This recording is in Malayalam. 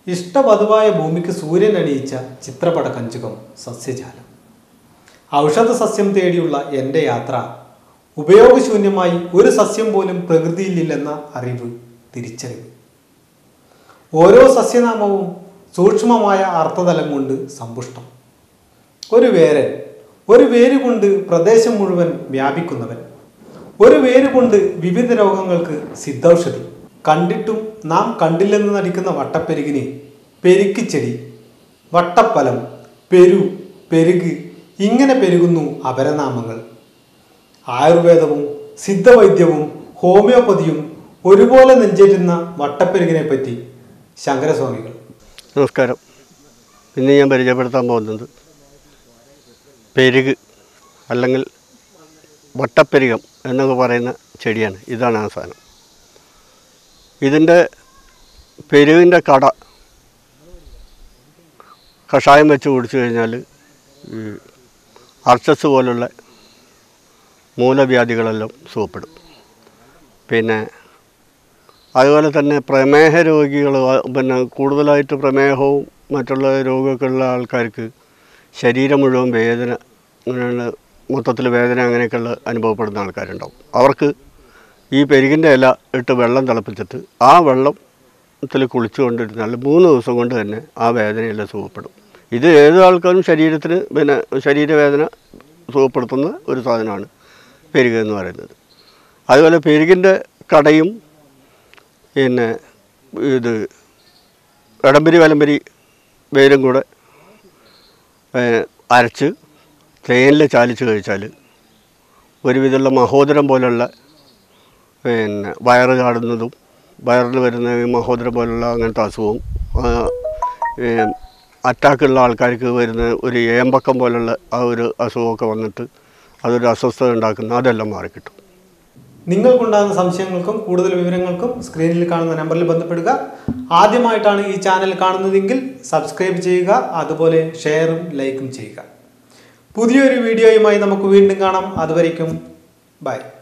ഇഷ്ടപതുവായ ഭൂമിക്ക് സൂര്യൻ അണിയിച്ച ചിത്രപട കഞ്ചുകം സസ്യജാലം ഔഷധ സസ്യം തേടിയുള്ള എൻ്റെ യാത്ര ഉപയോഗശൂന്യമായി ഒരു സസ്യം പോലും പ്രകൃതിയിലില്ലെന്ന അറിവ് തിരിച്ചറിവ് ഓരോ സസ്യനാമവും സൂക്ഷ്മമായ അർത്ഥതലം കൊണ്ട് സമ്പുഷ്ടം ഒരു വേരൻ ഒരു വേര് കൊണ്ട് പ്രദേശം മുഴുവൻ വ്യാപിക്കുന്നവൻ ഒരു വേര് കൊണ്ട് വിവിധ രോഗങ്ങൾക്ക് സിദ്ധൌഷധി കണ്ടിട്ടും നാം കണ്ടില്ലെന്ന് നടിക്കുന്ന വട്ടപ്പെരുകിന് പെരുക്കിച്ചെടി വട്ടപ്പലം പെരു പെരുക് ഇങ്ങനെ പെരുകുന്നു അപരനാമങ്ങൾ ആയുർവേദവും സിദ്ധവൈദ്യവും ഹോമിയോപ്പതിയും ഒരുപോലെ നെഞ്ചേറ്റുന്ന വട്ടപ്പെരുകിനെ പറ്റി ശങ്കരസ്വാമികൾ നമസ്കാരം ഇന്ന് ഞാൻ പരിചയപ്പെടുത്താൻ പോകുന്നത് പെരുക് അല്ലെങ്കിൽ വട്ടപ്പെരുകം എന്നൊക്കെ പറയുന്ന ചെടിയാണ് ഇതാണ് ആ സാധനം ഇതിൻ്റെ പെരുവിൻ്റെ കട കഷായം വെച്ച് കുടിച്ചു കഴിഞ്ഞാൽ ഈ അർച്ചസ് പോലുള്ള മൂലവ്യാധികളെല്ലാം സുഖപ്പെടും പിന്നെ അതുപോലെ തന്നെ പ്രമേഹ രോഗികൾ പിന്നെ കൂടുതലായിട്ട് പ്രമേഹവും മറ്റുള്ള രോഗമൊക്കെ ഉള്ള ആൾക്കാർക്ക് ശരീരം മുഴുവൻ വേദന അങ്ങനെയുള്ള മൊത്തത്തിൽ വേദന അങ്ങനെയൊക്കെയുള്ള അനുഭവപ്പെടുന്ന ആൾക്കാരുണ്ടാവും അവർക്ക് ഈ പെരുകിൻ്റെ ഇല ഇട്ട് വെള്ളം തിളപ്പിച്ചിട്ട് ആ വെള്ളത്തിൽ കുളിച്ചു കൊണ്ടിരുന്നാൽ മൂന്ന് ദിവസം കൊണ്ട് തന്നെ ആ വേദനയെല്ലാം സുഖപ്പെടും ഇത് ഏത് ആൾക്കാരും ശരീരത്തിന് പിന്നെ ശരീരവേദന സുഖപ്പെടുത്തുന്ന ഒരു സാധനമാണ് പെരുക എന്ന് പറയുന്നത് അതുപോലെ പെരുകിൻ്റെ കടയും പിന്നെ ഇത് ഇടമ്പരി വലമ്പരി വേരും കൂടെ ഏഹ്, അരച്ച് തേനിൽ ചാലിച്ച് കഴിച്ചാൽ ഒരുവിധമുള്ള മഹോദരം പോലുള്ള പിന്നെ വയറ് കാടുന്നതും വയറിൽ വരുന്ന ഈ മഹോദരം പോലുള്ള അങ്ങനത്തെ അസുഖവും ആ, ഏഹ്, അറ്റാക്കുള്ള ആൾക്കാർക്ക് വരുന്ന ഒരു ഏമ്പക്കം പോലുള്ള ആ ഒരു അസുഖമൊക്കെ വന്നിട്ട് അതൊരു അസ്വസ്ഥത ഉണ്ടാക്കുന്ന അതെല്ലാം മാറിക്കിട്ടും നിങ്ങൾക്കുണ്ടാകുന്ന സംശയങ്ങൾക്കും കൂടുതൽ വിവരങ്ങൾക്കും സ്ക്രീനിൽ കാണുന്ന നമ്പറിൽ ബന്ധപ്പെടുക ആദ്യമായിട്ടാണ് ഈ ചാനൽ കാണുന്നതെങ്കിൽ സബ്സ്ക്രൈബ് ചെയ്യുക അതുപോലെ ഷെയറും ലൈക്കും ചെയ്യുക പുതിയൊരു വീഡിയോയുമായി നമുക്ക് വീണ്ടും കാണാം അതുവരയ്ക്കും ബൈ